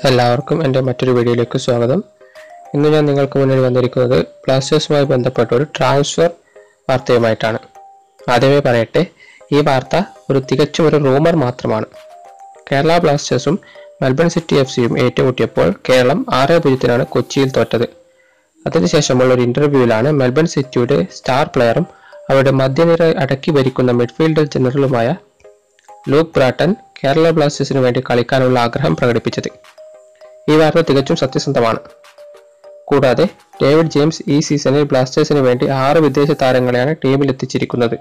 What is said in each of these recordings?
എല്ലാവർക്കും എൻ്റെ മറ്റൊരു വീഡിയോയിലേക്ക് സ്വാഗതം ഇന്ന് ഞാൻ നിങ്ങൾക്ക് മുന്നിൽ വന്നിരിക്കുന്നത് ബ്ലാസ്റ്റേഴ്സുമായി ബന്ധപ്പെട്ട ഒരു ട്രാൻസ്ഫർ വാർത്തയുമായിട്ടാണ് ആദ്യമേ പറയട്ടെ ഈ വാർത്ത ഒരു തികച്ചും ഒരു റൂമർ മാത്രമാണ് കേരള ബ്ലാസ്റ്റേഴ്സും മെൽബൺ സിറ്റി എഫ് സിയും ഏറ്റുമുട്ടിയപ്പോൾ കേരളം ആറ് പൂജ്യത്തിനാണ് കൊച്ചിയിൽ തോറ്റത് അതിനുശേഷമുള്ള ഒരു ഇന്റർവ്യൂവിലാണ് മെൽബൺ സിറ്റിയുടെ സ്റ്റാർ പ്ലെയറും അവരുടെ മധ്യനിര അടക്കി ഭരിക്കുന്ന മിഡ്ഫീൽഡർ ജനറലുമായ ലൂക്ക് ബ്രാട്ടൻ കേരള ബ്ലാസ്റ്റേഴ്സിന് വേണ്ടി കളിക്കാനുള്ള ആഗ്രഹം പ്രകടിപ്പിച്ചത് ഈ വാർത്ത തികച്ചും സത്യസന്ധമാണ് കൂടാതെ ഡേവിഡ് ജെയിംസ് ഈ സീസണിൽ ബ്ലാസ്റ്റേഴ്സിന് വേണ്ടി ആറ് വിദേശ താരങ്ങളെയാണ് ടീമിൽ എത്തിച്ചിരിക്കുന്നത്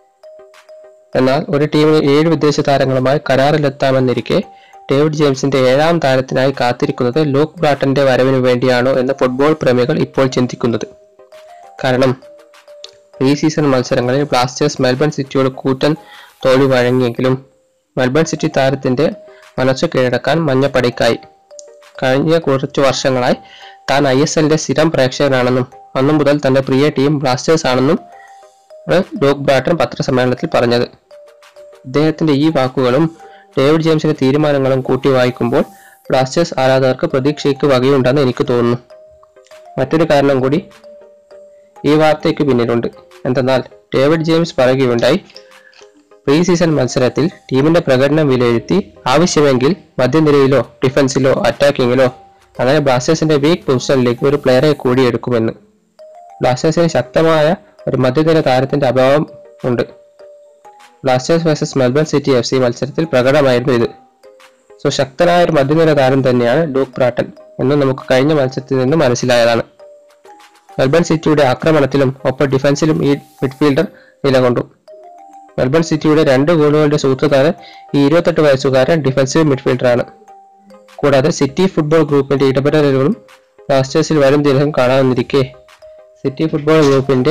എന്നാൽ ഒരു ടീമിന് ഏഴ് വിദേശ താരങ്ങളുമായി കരാറിലെത്താമെന്നിരിക്കെ ഡേവിഡ് ജെയിംസിന്റെ ഏഴാം താരത്തിനായി കാത്തിരിക്കുന്നത് ലൂക്ക് ബ്രാട്ടന്റെ വരവിന് വേണ്ടിയാണോ എന്ന് ഫുട്ബോൾ പ്രേമികൾ ഇപ്പോൾ ചിന്തിക്കുന്നത് കാരണം പ്രീ സീസൺ മത്സരങ്ങളിൽ ബ്ലാസ്റ്റേഴ്സ് മെൽബൺ സിറ്റിയോട് കൂറ്റൻ തോൽവി വഴങ്ങിയെങ്കിലും മെൽബൺ സിറ്റി താരത്തിന്റെ മനസ്സ് കീഴടക്കാൻ മഞ്ഞപ്പടിക്കായി കഴിഞ്ഞ കുറച്ചു വർഷങ്ങളായി താൻ ഐ എസ് എല്ലിന്റെ സ്ഥിരം പ്രേക്ഷകനാണെന്നും അന്നു മുതൽ തന്റെ പ്രിയ ടീം ബ്ലാസ്റ്റേഴ്സ് ആണെന്നും ആണ് ലോക് ബ്രാട്ടൻ പത്രസമ്മേളനത്തിൽ പറഞ്ഞത് ഇദ്ദേഹത്തിന്റെ ഈ വാക്കുകളും ഡേവിഡ് ജെയിംസിന്റെ തീരുമാനങ്ങളും കൂട്ടി വായിക്കുമ്പോൾ ബ്ലാസ്റ്റേഴ്സ് ആരാധകർക്ക് പ്രതീക്ഷയ്ക്ക് വകയുണ്ടെന്ന് എനിക്ക് തോന്നുന്നു മറ്റൊരു കാരണം കൂടി ഈ വാർത്തയ്ക്ക് പിന്നിലുണ്ട് എന്തെന്നാൽ ഡേവിഡ് ജെയിംസ് പറയുകയുണ്ടായി പ്രീ സീസൺ മത്സരത്തിൽ ടീമിന്റെ പ്രകടനം വിലയിരുത്തി ആവശ്യമെങ്കിൽ മധ്യനിരയിലോ ഡിഫൻസിലോ അറ്റാക്കിങ്ങിലോ അങ്ങനെ ബ്ലാസ്റ്റേഴ്സിന്റെ വീക്ക് പൊസിഷനിലേക്ക് ഒരു പ്ലെയറെ കൂടി എടുക്കുമെന്ന് ബ്ലാസ്റ്റേഴ്സിന് ശക്തമായ ഒരു മധ്യനിര താരത്തിന്റെ അഭാവം ഉണ്ട് Blasters versus Melbourne City F C മത്സരത്തിൽ പ്രകടമായിരുന്നു ഇത് സോ ശക്തനായ ഒരു മധ്യനിര താരം തന്നെയാണ് ലൂക്ക് ബ്രാട്ടൻ എന്ന് നമുക്ക് കഴിഞ്ഞ മത്സരത്തിൽ നിന്ന് മനസ്സിലായതാണ് മെൽബൺ സിറ്റിയുടെ ആക്രമണത്തിലും ഒപ്പം ഡിഫൻസിലും ഈ മിഡ്ഫീൽഡർ നിലകൊണ്ടു മെൽബൺ സിറ്റിയുടെ രണ്ട് ഗോളുകളുടെ സൂത്രധാരൻ ഈ ഇരുപത്തെട്ട് വയസ്സുകാരൻ ഡിഫൻസീവ് മിഡ്ഫീൽഡറാണ് കൂടാതെ സിറ്റി ഫുട്ബോൾ ഗ്രൂപ്പിന്റെ ഇടപെടലുകളും ബ്ലാസ്റ്റേഴ്സിൽ വരും ദിനം കാണാമെന്നിരിക്കെ സിറ്റി ഫുട്ബോൾ ഗ്രൂപ്പിന്റെ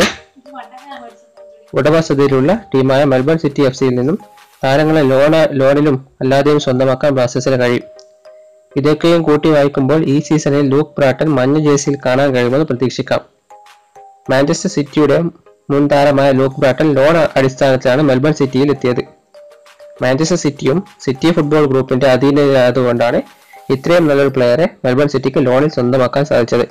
ഉടമസ്ഥതയിലുള്ള ടീമായ മെൽബൺ സിറ്റി എഫ് സിയിൽ നിന്നും താരങ്ങളെ ലോണ ലോണിലും അല്ലാതെയും സ്വന്തമാക്കാൻ ബ്ലാസ്റ്റേഴ്സിന് കഴിയും ഇതൊക്കെയും കൂട്ടി വായിക്കുമ്പോൾ ഈ സീസണിൽ ലൂക്ക് ബ്രാട്ടൻ മഞ്ഞ ജേഴ്സിയിൽ കാണാൻ കഴിയുമെന്ന് പ്രതീക്ഷിക്കാം മാഞ്ചസ്റ്റർ സിറ്റിയുടെ മുൻ താരമായ ലൂക്ക് ബ്രാട്ടൻ ലോൺ അടിസ്ഥാനത്തിലാണ് മെൽബൺ സിറ്റിയിൽ എത്തിയത് മാഞ്ചസ്റ്റർ സിറ്റിയും സിറ്റി ഫുട്ബോൾ ഗ്രൂപ്പിന്റെ അധീനതയായതുകൊണ്ടാണ് ഇത്രയും നല്ലൊരു പ്ലെയറെ മെൽബൺ സിറ്റിക്ക് ലോണിൽ സ്വന്തമാക്കാൻ സാധിച്ചത്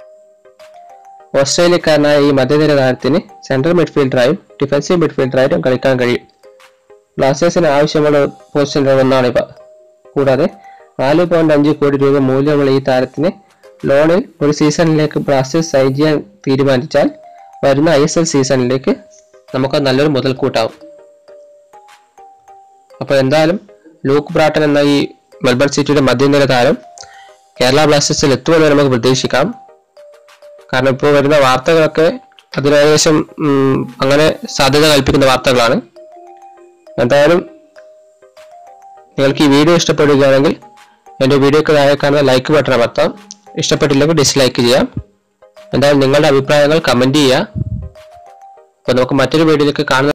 ഓസ്ട്രേലിയക്കാരനായ ഈ മധ്യനിര താരത്തിന് സെൻട്രൽ മിഡ്ഫീൽഡറായും ഡിഫൻസീവ് മിഡ്ഫീൽഡറായും കളിക്കാൻ കഴിയും ബ്ലാസ്റ്റേഴ്സിന് ആവശ്യമുള്ള പൊസിഷനിൽ ഒന്നാണിവ കൂടാതെ നാല് പോയിന്റ് അഞ്ച് കോടി രൂപ മൂല്യമുള്ള ഈ താരത്തിന് ലോണിൽ ഒരു സീസണിലേക്ക് ബ്ലാസ്റ്റേഴ്സ് സൈൻ ചെയ്യാൻ തീരുമാനിച്ചാൽ വരുന്ന ഐ എസ് എൽ സീസണിലേക്ക് നമുക്ക് നല്ലൊരു മുതൽക്കൂട്ടാവും അപ്പോൾ എന്തായാലും ലൂക്ക് ബ്രാട്ടൻ എന്ന ഈ മെൽബൺ സിറ്റിയുടെ മധ്യനിര താരം കേരള ബ്ലാസ്റ്റേഴ്സിൽ എത്തുമെന്ന് നമുക്ക് പ്രതീക്ഷിക്കാം കാരണം ഇപ്പോൾ വരുന്ന വാർത്തകളൊക്കെ അതിനേകദേശം ഉം, അങ്ങനെ സാധ്യത കൽപ്പിക്കുന്ന വാർത്തകളാണ് എന്തായാലും നിങ്ങൾക്ക് ഈ വീഡിയോ ഇഷ്ടപ്പെടുകയാണെങ്കിൽ എൻ്റെ വീഡിയോക്ക് താഴെ കാണുന്ന ലൈക്ക് ബട്ടൺ അമർത്താം ഇഷ്ടപ്പെട്ടില്ലെങ്കിൽ ഡിസ്ലൈക്ക് ചെയ്യാം എന്തായാലും നിങ്ങളുടെ അഭിപ്രായങ്ങൾ കമൻറ്റ് ചെയ്യുക അപ്പോൾ നമുക്ക് മറ്റൊരു വീഡിയോയിലേക്ക് കാണുന്ന